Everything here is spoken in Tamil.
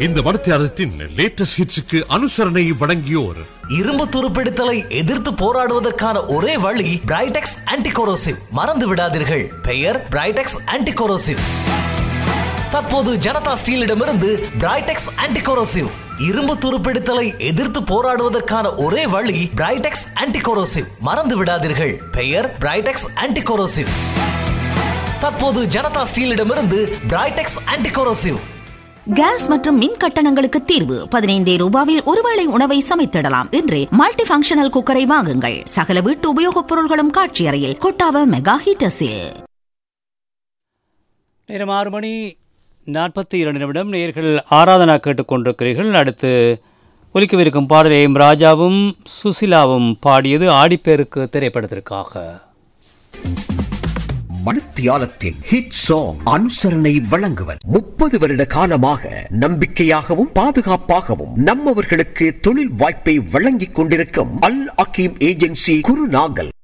இந்த மனத்தியாரத்தின் லேட்டஸ்ட் ஹிட்ஸுக்கு அனுசரணை வழங்கியோர் இரும்பு துருப்பிடித்தலை எதிர்த்து போராடுவதற்கான ஒரே வழி பிரைடெக்ஸ் ஆன்டிகோரோசிவ் மறந்து விடாதீர்கள் பெயர் பிரைடெக்ஸ் ஆன்டிகோரோசிவ் தற்போது ஜனதா ஸ்டீலிடமிருந்து பிரைடெக்ஸ் ஆன்டிகோரோசிவ் இரும்பு துருப்பிடித்தலை எதிர்த்து போராடுவதற்கான ஒரே வழி பிரைடெக்ஸ் ஆன்டிகோரோசிவ் மறந்து விடாதீர்கள் பெயர் பிரைடெக்ஸ் ஆன்டிகோரோசிவ் தற்போது ஜனதா ஸ்டீலிடமிருந்து பிரைடெக்ஸ் ஆன்டிகோரோசிவ் கேஸ் மற்றும் மின் கட்டணங்களுக்கு தீர்வு பதினைந்தே ரூபாவில் ஒருவேளை உணவை சமைத்திடலாம் இன்றே மல்டி ஃபங்க்ஷனல் குக்கரை வாங்குங்கள் சகல வீட்டு உபயோகப் பொருள்களும் காட்சி அறையில் கொட்டாவ மெகா ஹீட்டர்ஸில் நேரம் ஆறு மணி நாற்பத்தி இரண்டு நிமிடம் நேர்கள் ஆராதனா கேட்டுக்கொண்டிருக்கிறீர்கள் அடுத்து ஒலிக்கவிருக்கும் பாடலை எம் ராஜாவும் சுசிலாவும் பாடியது ஆடிப்பேருக்கு திரைப்படத்திற்காக மணத்தியாலத்தின் ஹிட் சாங் அனுசரணை வழங்குவர் முப்பது வருட காலமாக நம்பிக்கையாகவும் பாதுகாப்பாகவும் நம்மவர்களுக்கு தொழில் வாய்ப்பை வழங்கிக் கொண்டிருக்கும் அல் அகீம் ஏஜென்சி குருநாகல்